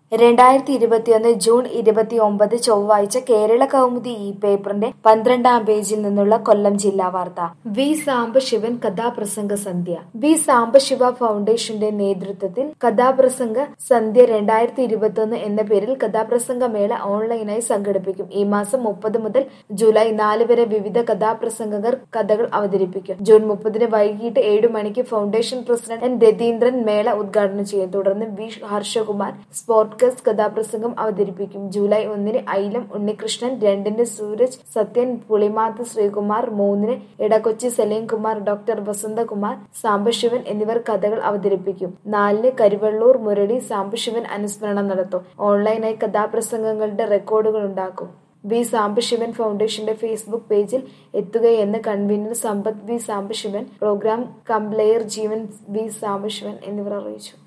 രണ്ടായിരത്തി ഇരുപത്തിയൊന്ന് ജൂൺ ഇരുപത്തിയൊമ്പത് ചൊവ്വാഴ്ച കേരള കൗമുദി ഈ പേപ്പറിന്റെ പന്ത്രണ്ടാം പേജിൽ നിന്നുള്ള കൊല്ലം ജില്ലാ വാർത്ത വി സാംബശിവൻ കഥാപ്രസംഗ സന്ധ്യ വി സാംബശിവ ഫൗണ്ടേഷന്റെ നേതൃത്വത്തിൽ കഥാപ്രസംഗ സന്ധ്യ രണ്ടായിരത്തി ഇരുപത്തിയൊന്ന് എന്ന പേരിൽ കഥാപ്രസംഗ മേള ഓൺലൈനായി സംഘടിപ്പിക്കും ഈ മാസം മുപ്പത് മുതൽ ജൂലൈ നാല് വരെ വിവിധ കഥാപ്രസംഗകർ കഥകൾ അവതരിപ്പിക്കും ജൂൺ മുപ്പതിന് വൈകിട്ട് ഏഴു മണിക്ക് ഫൗണ്ടേഷൻ പ്രസിഡന്റ് എൻ രതീന്ദ്രൻ മേള ഉദ്ഘാടനം ചെയ്യും തുടർന്ന് വി ഹർഷകുമാർ സ്പോർട്സ് കഥാപ്രസംഗം അവതരിപ്പിക്കും ജൂലൈ ഒന്നിന് ഐലം ഉണ്ണികൃഷ്ണൻ രണ്ടിന് സൂരജ് സത്യൻ പുളിമാത്ത് ശ്രീകുമാർ മൂന്നിന് ഇടക്കൊച്ചി സലീംകുമാർ ഡോക്ടർ വസന്തകുമാർ സാംബശിവൻ എന്നിവർ കഥകൾ അവതരിപ്പിക്കും നാലിന് കരുവള്ളൂർ മുരളി സാംബശിവൻ അനുസ്മരണം നടത്തും ഓൺലൈനായി കഥാപ്രസംഗങ്ങളുടെ റെക്കോർഡുകൾ ഉണ്ടാക്കും വി സാംബശിവൻ ഫൗണ്ടേഷന്റെ ഫേസ്ബുക്ക് പേജിൽ എത്തുകയെന്ന് convener Sampath V Sambasivan programme compere Jeevan V Sambasivan എന്നിവർ അറിയിച്ചു